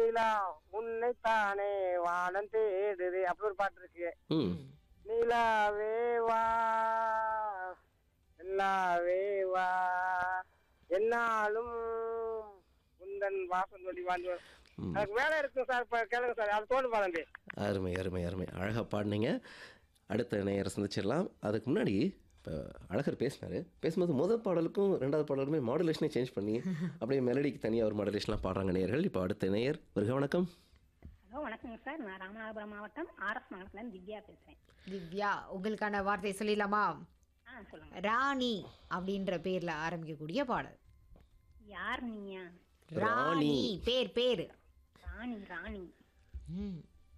நிலா உன்னைத்தானே வானம் தேடுது அப்படி ஒரு பாட்டு இருக்கு ம் நிலாவே வா நிலாவே வா என்னாலும் உந்தன் வாசல் வழி வாழ்ந்து ம். அதுக்கு வேலை இருக்கு சார் இப்ப கேளுங்க சார் அது தோடு பாருங்க அருமை அருமை அருமை அழகாக பாடினீங்க அடுத்த நேயரை சந்திச்சிடலாம் அதுக்கு முன்னாடி இப்போ அழகர் பேசினாரு பேசும்போது முதல் பாடலுக்கும் ரெண்டாவது பாடலுமே மாடுலேஷனே சேஞ்ச் பண்ணி அப்படியே மெலடிக்கு தனியாக ஒரு மாடுலேஷன்லாம் பாடுறாங்க நேயர்கள் இப்போ அடுத்த நேயர் வருக வணக்கம் ஹலோ வணக்கங்க சார் நான் ராமநாதபுரம் மாவட்டம் ஆர்எஸ் நகரத்துலேருந்து திவ்யா பேசுகிறேன் திவ்யா உங்களுக்கான வார்த்தை சொல்லிடலாமா ஆ சொல்லுங்க ராணி அப்படின்ற பேர்ல ஆரம்பிக்கக்கூடிய பாடல் யார் நீங்க ராணி பேர் பேர் ராணி ராணி ம்.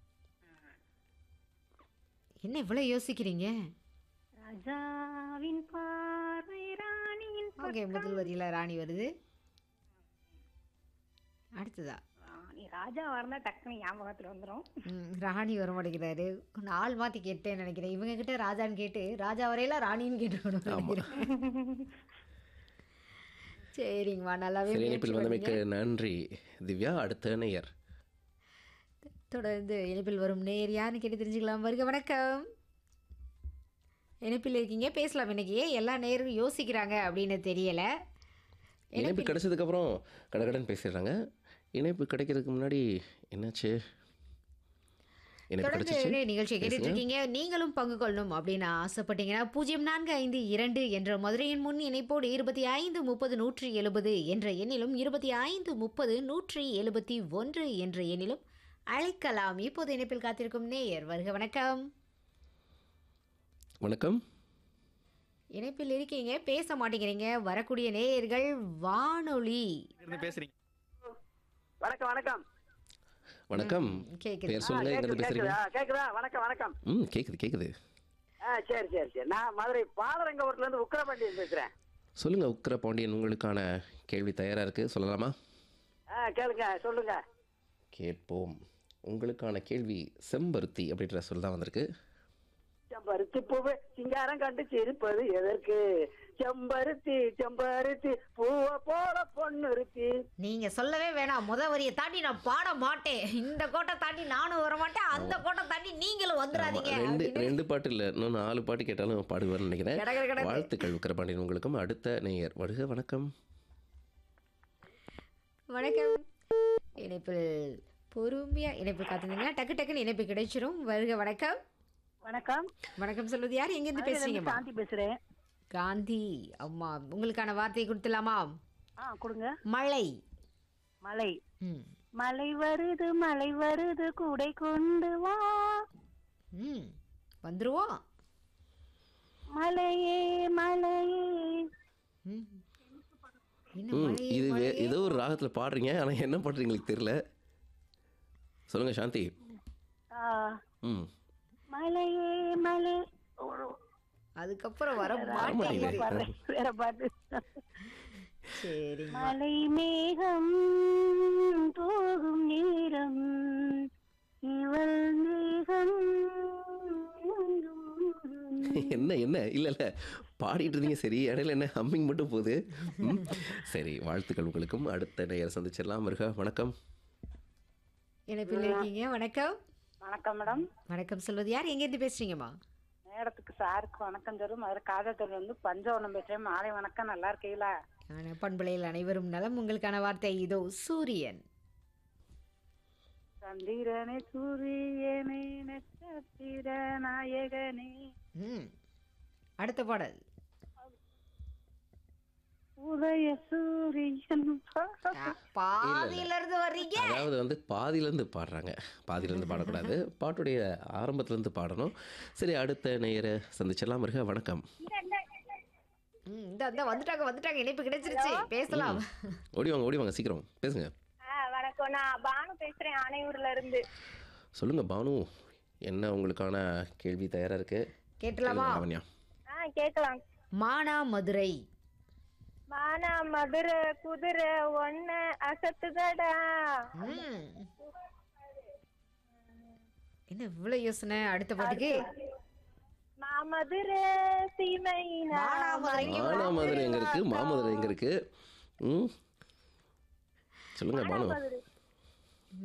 என்ன இவ்வளவு யோசிக்கிறீங்க ராஜாவின் பார்வை ராணியின் ஓகே முதல் வரியில ராணி வருது அடுத்ததா ராணி ராஜா வரந்தா டக்குனு ஞாபகத்தில் வந்துடும் ம், ராணி வர மாட்டேங்கிறாரு கொஞ்சம் ஆள் மாத்தி கேட்டேன்னு நினைக்கிறேன் இவங்க கிட்ட ராஜான்னு கேட்டு ராஜா வரையில ராணின்னு கேட்டு சரிங்கம்மா நல்லாவே சரி முயற்சி இணைப்பில் வந்தமைக்கு நன்றி திவ்யா அடுத்த நேயர் தொடர்ந்து இணைப்பில் வரும் நேர் யாருன்னு கேட்டு தெரிஞ்சுக்கலாம் வருக வணக்கம் இணைப்பில் இருக்கீங்க பேசலாம் இன்னைக்கு ஏன் எல்லா நேரும் யோசிக்கிறாங்க அப்படின்னு தெரியல இணைப்பு கிடைச்சதுக்கப்புறம் கடகடன் பேசிடுறாங்க இணைப்பு கிடைக்கிறதுக்கு முன்னாடி என்னாச்சு இணைப்பு தொடர்ந்து கிடைச்சிச்சு நிகழ்ச்சியை கேட்டுட்டு இருக்கீங்க நீங்களும் பங்கு கொள்ளணும் அப்படின்னு ஆசைப்பட்டீங்கன்னா பூஜ்ஜியம் நான்கு ஐந்து இரண்டு என்ற மதுரையின் முன் இணைப்போடு இருபத்தி ஐந்து முப்பது நூற்றி எழுபது என்ற எண்ணிலும் இருபத்தி ஐந்து முப்பது நூற்றி எழுபத்தி ஒன்று என்ற எண்ணிலும் அழைக்கலாம் இப்போது இணைப்பில் காத்திருக்கும் நேயர் வருக வணக்கம் வணக்கம் இணைப்பில் இருக்கீங்க பேச மாட்டேங்கிறீங்க வரக்கூடிய நேயர்கள் வானொலி இருந்து பேசுறீங்க வணக்கம் வணக்கம் வணக்கம் கேக்குது பேர் சொல்லுங்க எங்கிருந்து பேசுறீங்க கேக்குதா கேக்குதா வணக்கம் வணக்கம் ம் கேக்குது கேக்குது ஆ சரி சரி சரி நான் மதுரை பாலரங்கபுரத்துல இருந்து உக்கரபாண்டியன் பேசுறேன் சொல்லுங்க உக்கிர பாண்டியன் உங்களுக்கான கேள்வி தயாரா இருக்கு சொல்லலாமா ஆ கேளுங்க சொல்லுங்க கேட்போம் உங்களுக்கான கேள்வி செம்பருத்தி அப்படின்ற சொல் தான் வந்திருக்கு செம்பருத்தி பூவு சிங்காரம் கண்டு சிரிப்பது எதற்கு செம்பருத்தி செம்பருத்தி பூவை போல பொண்ணுருத்தி நீங்க சொல்லவே வேணாம் முத வரியை தாண்டி நான் பாட மாட்டேன் இந்த கோட்டை தாண்டி நானும் வர மாட்டேன் அந்த கோட்டை தாண்டி நீங்களும் வந்துடாதீங்க ரெண்டு அப்படின்னு. ரெண்டு பாட்டு இல்லை இன்னும் நாலு பாட்டு கேட்டாலும் பாடுவார்னு நினைக்கிறேன் கட, கட, கட. வாழ்த்துக்கள் உக்கிர பாண்டியன் உங்களுக்கும் அடுத்த நேயர் வருக வணக்கம் வணக்கம் இணைப்பில் பொறுமையா இணைப்பு காத்துங்க டக்கு டக்குன்னு இணைப்பு கிடைச்சிரும் வருக வணக்கம் வணக்கம் வணக்கம் சொல்வது யார் எங்கேருந்து பேசுறீங்கம்மா சாந்தி பேசுகிறேன் காந்தி அம்மா உங்களுக்கான வார்த்தையை கொடுத்துலாமா ஆ கொடுங்க மழை மலை ம் மலை வருது மலை வருது கூடை கொண்டு வா ம் வந்துருவோம் மலையே மலையே ம் என்ன ம் மழை இது வே- மழையே? ஏதோ ஒரு ராகத்துல பாடுறீங்க ஆனா என்ன பாடுறீங்க எனக்கு தெரியல சொல்லுங்க சாந்தி ஆ, ம் மலையே மலை அதுக்கப்புறம் வர ஆமா, மாட்டேங்குது இது- வேற பாட்டு சரிங்க மலை மேகம் போகும் நேரம் இவள் மேகம் என்ன என்ன இல்ல இல்ல பாடிட்டு இருந்தீங்க சரி இடையில என்ன ஹம்மிங் மட்டும் போகுது ம், சரி வாழ்த்துக்கள் உங்களுக்கும் அடுத்த நேயர் சந்திச்சிடலாம் வருக வணக்கம் இணைப்பில் இருக்கீங்க வணக்கம் வணக்கம் மேடம் வணக்கம் சொல்வது யார் எங்கேருந்து பேசுறீங்கம்மா மேடத்துக்கு சாருக்கு வணக்கம் தரும் அதில் காதத்தூர் வந்து பஞ்சவனம் பேசுறேன் மாலை வணக்கம் நல்லா இருக்கீங்களா ஆன பண்பலையில் அனைவரும் நலம் உங்களுக்கான வார்த்தை இதோ சூரியன் சந்திரனே சூரியனே நட்சத்திர நாயகனே ம் அடுத்த பாடல் உதய சூரியன் ஆ, பாதியில இருந்து வர்றீங்க அதாவது வந்து பாதியிலேருந்து பாடுறாங்க பாதியிலேருந்து பாடக்கூடாது பாட்டுடைய ஆரம்பத்துலேருந்து பாடணும் சரி அடுத்த நேயரை சந்திச்சிடலாம் வருக வணக்கம் ம், இந்த இந்த வந்துட்டாங்க வந்துட்டாங்க இணைப்பு கிடைச்சிருச்சு பேசலாம் ஓடி வாங்க ஓடி வாங்க சீக்கிரம் பேசுங்க வணக்கம் நான் பானு பேசுறேன் ஆனையூர்ல இருந்து சொல்லுங்க பானு என்ன உங்களுக்கான கேள்வி தயாரா இருக்கு கேட்டலாமா கேளுங்க, லாவண்யா ஆ கேட்கலாம் மானா மதுரை மானா மதுரை குதிரை ஒன்னு அசத்துதடா ம். என்ன இவ்வளவு யோசனை அடுத்த பாட்டுக்கு மாமதுரை சீமையினா மானாமதுரைக்கு மானாமதுரை எங்க இருக்கு மாமதுரை எங்க இருக்கு ம் சொல்லுங்க பானு